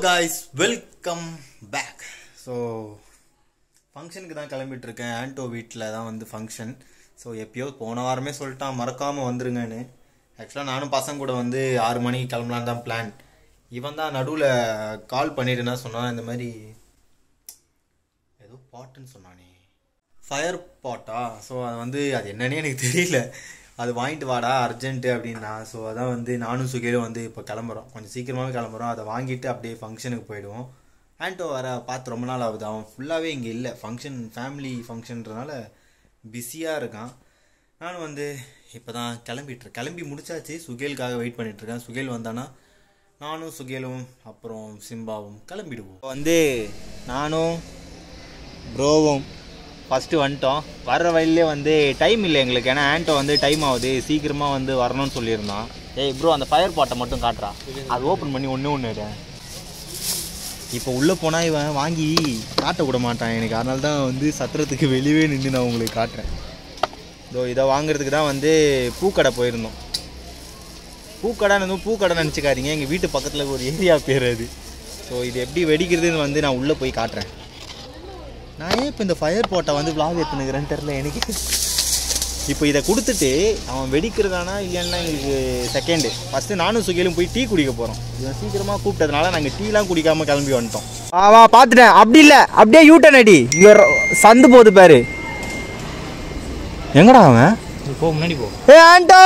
Guys welcome back so ஃபங்க்ஷனுக்கு தான் கிளம்பிட்டு இருக்கேன் ஆன்டோ வீட்டில் தான் வந்து ஃபங்க்ஷன் ஸோ எப்பயோ போன வாரமே சொல்லிட்டான் மறக்காமல் வந்துருங்கன்னு ஆக்சுவலாக நானும் பசங்க கூட வந்து ஆறு மணிக்கு கிளம்பலான்னு தான் பிளான் இவன் தான் நடுவில் கால் பண்ணிட்டு என்ன சொன்னான் இந்த மாதிரி ஏதோ பாட்டுன்னு சொன்னானே ஃபயர் பாட்டா ஸோ அது வந்து அது என்னன்னே எனக்கு தெரியல அது வாங்கிட்டு வாடா அர்ஜென்ட்டு அப்படின்னா ஸோ அதான் வந்து நானும் சுகேலும் வந்து இப்போ கிளம்புறோம் கொஞ்சம் சீக்கிரமாகவே கிளம்புறோம் அதை வாங்கிட்டு அப்படியே ஃபங்க்ஷனுக்கு போயிடுவோம் ஆன்டோ வர பார்த்து ரொம்ப நாள் ஆகுது அவன் ஃபுல்லாகவே இங்கே இல்லை ஃபங்க்ஷன் ஃபேமிலி ஃபங்க்ஷன்றனால பிஸியாக இருக்கான் நானும் வந்து இப்போ தான் கிளம்பிட்டு கிளம்பி முடிச்சாச்சு சுகேலுக்காக வெயிட் பண்ணிட்டு இருக்கேன் சுகேல் வந்தானா நானும் சுகேலும் அப்புறம் சிம்பாவும் கிளம்பிடுவோம் வந்து நானும் ப்ரோவும் ஃபஸ்ட்டு வந்துட்டோம் வர்ற வழியிலே வந்து டைம் இல்லை எங்களுக்கு ஏன்னா ஆன்டோ வந்து டைம் ஆகுது சீக்கிரமாக வந்து வரணும்னு சொல்லியிருந்தான் ஏய் ப்ரோ அந்த ஃபயர் பாட்டை மட்டும் காட்டுறா அது ஓப்பன் பண்ணி ஒன்று ஒன்று இப்போ உள்ளே போனால் இவன் வாங்கி காட்ட விட மாட்டான் எனக்கு அதனால தான் வந்து சத்திரத்துக்கு வெளியே நின்று நான் உங்களுக்கு காட்டுறேன் இதோ இதை வாங்குறதுக்கு தான் வந்து பூக்கடை போயிருந்தோம் பூக்கடைன்னு பூக்கடை நினச்சிக்காதீங்க எங்கள் வீட்டு பக்கத்தில் ஒரு ஏரியா பேர் அது ஸோ இது எப்படி வெடிக்கிறதுன்னு வந்து நான் உள்ளே போய் காட்டுறேன் நான் ஏன் இப்போ இந்த ஃபயர் போட்டை வந்து விளாக் எடுத்துனுக்கிறேன்னு தெரில எனக்கு இப்போ இதை கொடுத்துட்டு அவன் வெடிக்கிறதானா இல்லைன்னா எங்களுக்கு செகண்டு ஃபஸ்ட்டு நானும் சுகிலும் போய் டீ குடிக்க போகிறோம் இவன் சீக்கிரமாக கூப்பிட்டதுனால நாங்கள் டீலாம் குடிக்காமல் கிளம்பி வந்துட்டோம் வா வா பார்த்துட்டேன் அப்படி இல்லை அப்படியே யூட்டன் அடி இங்கே சந்து போகுது பாரு எங்கடா அவன் போ முன்னாடி போ ஏ ஆண்டோ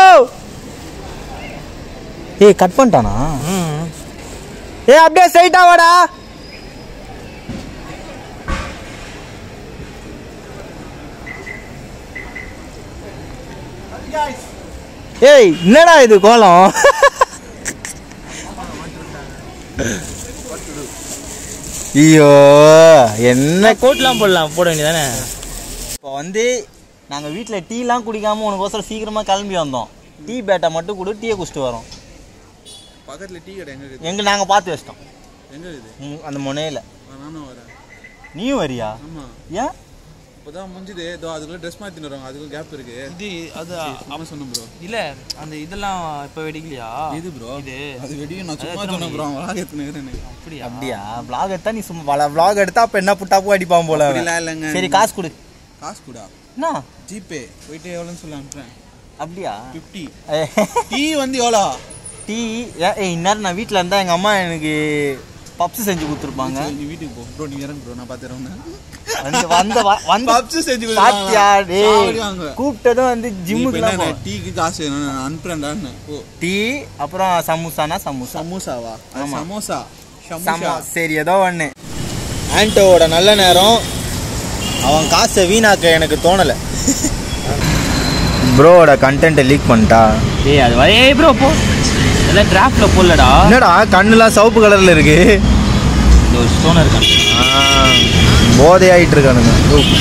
ஏய் கட் பண்ணிட்டானா ஏ அப்படியே ஸ்ட்ரைட்டா வாடா ஏய் என்னடா இது கோலம் ஐயோ என்ன கோட்லாம் போடலாம் போட வேண்டியதானே இப்போ வந்து நாங்கள் வீட்டில் டீலாம் குடிக்காமல் உனக்கோசரம் சீக்கிரமாக கிளம்பி வந்தோம் டீ பேட்டை மட்டும் கொடு டீயை குடிச்சிட்டு வரோம் பக்கத்துல டீ கடை எங்க இருக்குது எங்க நாங்கள் பார்த்து வச்சிட்டோம் எங்க இருக்குது ம், அந்த முனையில் ஆ, நானும் வரேன் நீயும் வரியா ஆமா ஏன் இப்போதான் முடிஞ்சுது இதோ அதுக்குள்ள ட்ரெஸ் மாத்தின்னு வருவாங்க அதுக்குள்ள கேப் இருக்கு இது அது அவன் சொன்னேன் ப்ரோ இல்ல அந்த இதெல்லாம் இப்ப வெடிக்கலையா இது ப்ரோ இது அது வெடியும் நான் சும்மா சொன்னேன் ப்ரோ அவன் வாங்க எடுத்துனுக்கிறேன்னு அப்படியா அப்படியா vlog எடுத்தா நீ சும்மா வள vlog எடுத்தா அப்போ என்ன புட்டாப்பு அடிப்பான் போல அவன். அப்படிலாம் இல்லைங்க சரி காசு கொடு காசு கூடா என்ன ஜிபே போயிட்டு எவ்வளோன்னு சொல்லி அனுப்புறேன் அப்படியா ஃபிஃப்டி டீ வந்து எவ்வளோ டீ ஏய் இந்நேரம் நான் வீட்டில் இருந்தால் எங்கள் அம்மா எனக்கு பப்ஸ் செஞ்சு கொடுத்துருப்பாங்க சரி, நீ வீட்டுக்கு போ ப்ரோ நீ இறங்கு ப்ரோ நான் பார்த்துறேன் வந்து வந்த வ- வந்து பப்ஸ் செஞ்சு சாத்தியா டேய் கொடுத்துருவாங்க கூப்பிட்டதும் வந்து இப்போ ஜிம்முக்குலாம் என்ன டீக்கு காசு வேணும் நான் அனுப்புறேன்டான்னு ஓ டீ அப்புறம் சமோசானா சமோசா சமோசாவா அது ஆமா. சமோசா சமோ சமோசா சரி ஏதோ ஒன்று ஆன்டோவோட நல்ல நேரம் அவன் காசை வீணாக்க எனக்கு தோணலை ப்ரோவோட கண்டென்ட்டை லீக் பண்ணிட்டா ஏய் அது வரையே ப்ரோ போ எல்லாம் டிராஃப்ட்ல போடலடா என்னடா கண்ணுலாம் சிவப்பு கலரில் இருக்கு இந்த ஒரு ஸ்டோன் இருக்கான் போதை ஆகிட்டு இருக்கானுங்க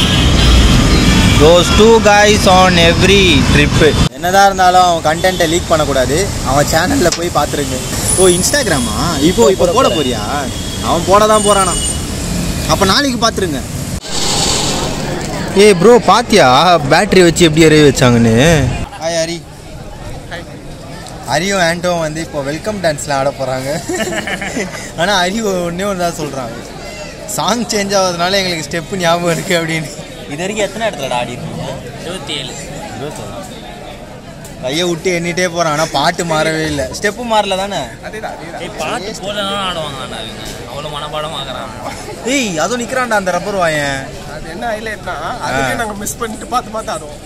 those two guys on every trip என்னதான் இருந்தாலும் அவன் கண்டென்ட்டை லீக் பண்ணக்கூடாது அவன் சேனலில் போய் பார்த்துருங்க ஓ இன்ஸ்டாகிராமா இப்போ இப்போ போட போறியா அவன் போட தான் போகிறானா அப்போ நாளைக்கு பார்த்துருங்க ஏய் ப்ரோ பாத்தியா பேட்டரி வச்சு எப்படி எறிய வச்சாங்கன்னு ஹாய் ஹரி ஹரியும் ஆண்டோவும் வந்து இப்போ வெல்கம் டான்ஸ்லாம் ஆட போகிறாங்க ஆனால் ஹரி ஒன்றே ஒன்று தான் சொல்கிறாங்க சாங் சேஞ்ச் ஆகுறதுனால எங்களுக்கு ஸ்டெப்பு ஞாபகம் இருக்குது அப்படின்னு இது வரைக்கும் எத்தனை இடத்துல ஆடி இருக்கீங்க இருபத்தி ஏழு கையை விட்டு எண்ணிட்டே போகிறான் ஆனால் பாட்டு மாறவே இல்லை ஸ்டெப்பு மாறல தானே ஏய் பாட்டு போடலனாலும் ஆடுவாங்க ஆனா அவங்க அவ்வளோ மனப்பாடம் ஆகுறான் ஏய் அதுவும் நிற்கிறான்டா அந்த ரப்பர் வாயன் அது என்ன ஹைலைட்னா அதுவே நாங்க மிஸ் பண்ணிட்டு பார்த்து பார்த்து ஆடுவோம்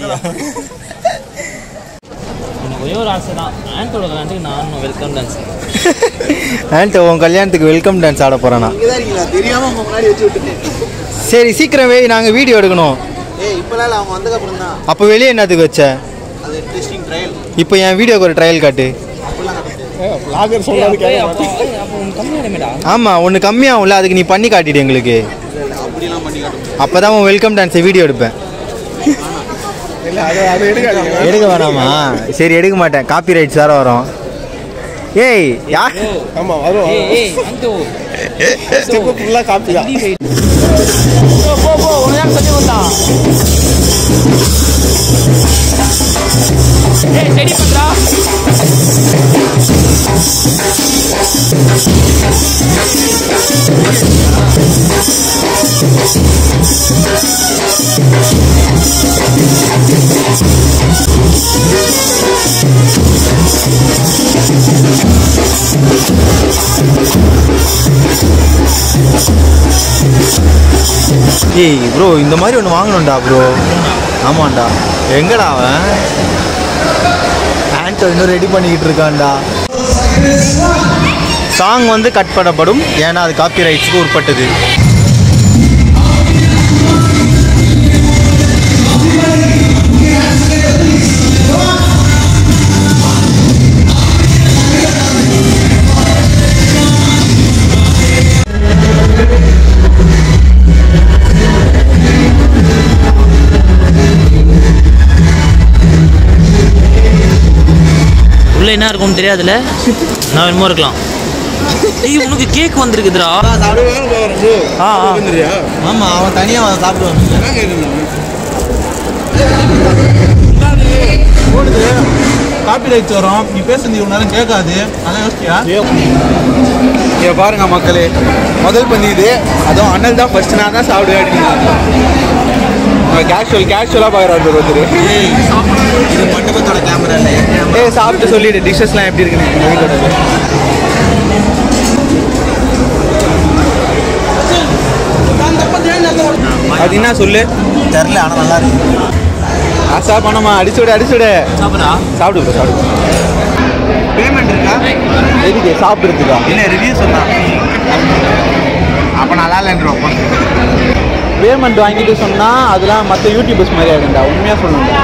எனக்கு ஒரே ஒரு ஆசை தான் ஆண்டோட கல்யாணத்துக்கு நான் வெல்கம் டான்ஸ் ஆன்ட்டு உன் கல்யாணத்துக்கு வெல்கம் டான்ஸ் ஆட போகிறானா தெரியாம உங்க முன்னாடி வச்சு விட்டுட்டேன் சரி சீக்கிரம் வே நாங்கள் வீடியோ எடுக்கணும் ஏய் இப்பெல்லாம் அவங்க வந்ததுக்கப்புறம் தான் அப்போ வெளியே என்னத்துக்கு வச்ச அது டெஸ்டிங் ட்ரையல் இப்போ என் வீடியோக்கு ஒரு ட்ரையல் காட்டு லாகர் சொன்னது அப்போ அப்போ உனக்கு கம்மியாடுமேடா ஆமாம் ஒன்று கம்மியாகும்ல அதுக்கு நீ பண்ணி காட்டிடு எங்களுக்கு அப்படிலாம் பண்ணி காட்டும் அப்போ தான் உன் வெல்கம் டான்ஸை வீடியோ எடுப்பேன் இல்ல அது அது எடுக்காதீங்க எடுக்க வேணாமா சரி எடுக்க மாட்டேன் காப்பி ரைட்ஸ் வேறு வரும் ஏய் யா ஆமா வரும் ஏய் ஏய் ஆண்டோ ஸ்டெப் ஃபுல்லா காப்பி தான் போ போ போ உனக்கு சொல்லி வந்தான் ஏய் ரெடி பண்றா ஏய் ப்ரோ இந்த மாதிரி ஒன்று வாங்கணும்டா ப்ரோ ஆமாண்டா எங்கடா அவன் ஆண்டோ இன்னும் ரெடி பண்ணிக்கிட்டு இருக்கான்டா சாங் வந்து கட் பண்ணப்படும் ஏன்னா அது காப்பி ரைட்ஸுக்கு உட்பட்டது உள்ள என்ன இருக்கும்னு தெரியாதுல்ல நான் என்னமோ இருக்கலாம் ஏய் உனக்கு கேக் வந்திருக்குதுடா ஆ ஆ ஆமாம் அவன் தனியாக அவன் சாப்பிடுவான் ஓடுது காப்பி ரைட்ஸ் வரும் நீ பேசுறது இவ்வளோ நேரம் கேட்காது அதான் யோசிக்கியா இங்க பாருங்க மக்களே முதல் பந்தி இது அதுவும் அண்ணல் தான் ஃபர்ஸ்ட் நான் தான் சாப்பிடுவேன் கேஷுவல் கேஷுவலாக பார்க்குறாரு ஒருத்தர் இது மண்டபத்தோட கேமரா இல்லை ஏய் சாப்பிட்டு சொல்லிடு டிஷ்ஷஸ்லாம் எப்படி இருக்குன்னு எங்கள் வீட்டோட அது என்ன சொல்லு தெரில ஆனால் நல்லா இருக்கு ஆசா பணமா அடிச்சு விடு அடிச்சு விடு சாப்பிட்றா சாப்பிடு bro, சாப்பிடு பேமெண்ட் இருக்கா எதுக்கு சாப்பிட்றதுக்கா இல்லை ரிவ்யூ சொன்னான் அப்போ நல்லா இல்லைன்றோம் பேமெண்ட் வாங்கிட்டு சொன்னா அதெல்லாம் மற்ற யூடியூபர்ஸ் மாதிரி ஆகிடும்டா உண்மையாக சொல்லணும்டா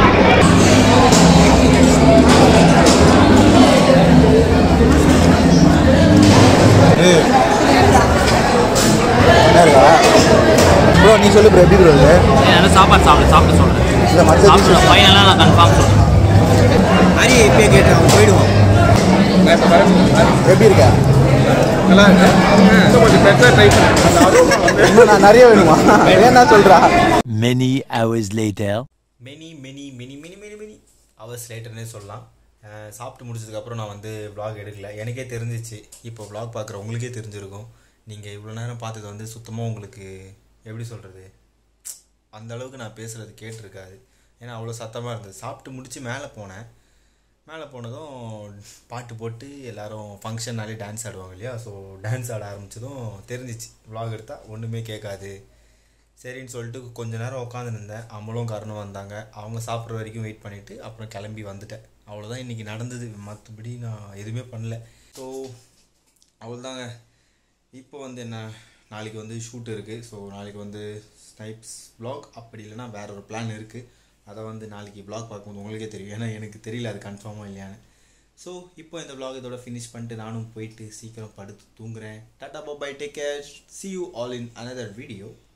ப்ரோ நீ சொல்லு ப்ரோ எப்படி ப்ரோ இது நல்லா சாப்பாடு சாப்பிட சாப்பிட சொல்கிறேன் இல்லை மற்ற சாப்பிடுவேன் ஃபைனலாக நான் கன்ஃபார்ம் சொல்கிறேன் ஹரி இப்போ கேட்டு அவன் போயிடுவான் எப்படி இருக்கா நல்லா இருக்கு இன்னும் கொஞ்சம் பெருசாக ட்ரை பண்ணேன் இன்னும் நான் நிறைய வேணுமா வேணா சொல்கிறா Many hours later. Many many many many many many hours லேட்டர்னே சொல்லலாம் அஹ் சாப்பிட்டு முடிச்சதுக்கப்புறம் நான் வந்து vlog எடுக்கல எனக்கே தெரிஞ்சிச்சு இப்போ vlog பார்க்குற உங்களுக்கே தெரிஞ்சிருக்கும் நீங்கள் இவ்வளோ நேரம் பார்த்தது வந்து சுத்தமாக உங்களுக்கு எப்படி சொல்கிறது அந்த அளவுக்கு நான் பேசுகிறது கேட்டிருக்காது ஏன்னா அவ்வளோ சத்தமாக இருந்தது சாப்பிட்டு முடித்து மேலே போனேன் மேலே போனதும் பாட்டு போட்டு எல்லாரும் ஃபங்க்ஷன்னாலே டான்ஸ் ஆடுவாங்க இல்லையா ஸோ டான்ஸ் ஆட ஆரம்பிச்சதும் தெரிஞ்சிச்சு vlog எடுத்தால் ஒன்றுமே கேட்காது சரின்னு சொல்லிட்டு கொஞ்ச நேரம் உட்காந்துருந்தேன் அவங்களும் காரணம் வந்தாங்க அவங்க சாப்பிட்ற வரைக்கும் வெயிட் பண்ணிவிட்டு அப்புறம் கிளம்பி வந்துட்டேன் அவ்வளோதான் இன்றைக்கி நடந்தது மற்றபடி நான் எதுவுமே பண்ணல ஸோ அவ்வளோதாங்க இப்போ வந்து என்ன நாளைக்கு வந்து ஷூட் இருக்குது ஸோ நாளைக்கு வந்து ஸ்னைப்ஸ் vlog அப்படி இல்லைன்னா வேற ஒரு பிளான் இருக்குது அதை வந்து நாளைக்கு vlog பார்க்கும்போது உங்களுக்கே தெரியும் ஏன்னா எனக்கு தெரியல அது கன்ஃபார்மாக இல்லையான்னு ஸோ இப்போ இந்த vlog இதோட ஃபினிஷ் பண்ணிட்டு நானும் போயிட்டு சீக்கிரம் படுத்து தூங்குறேன் tata bye take care see you all in another video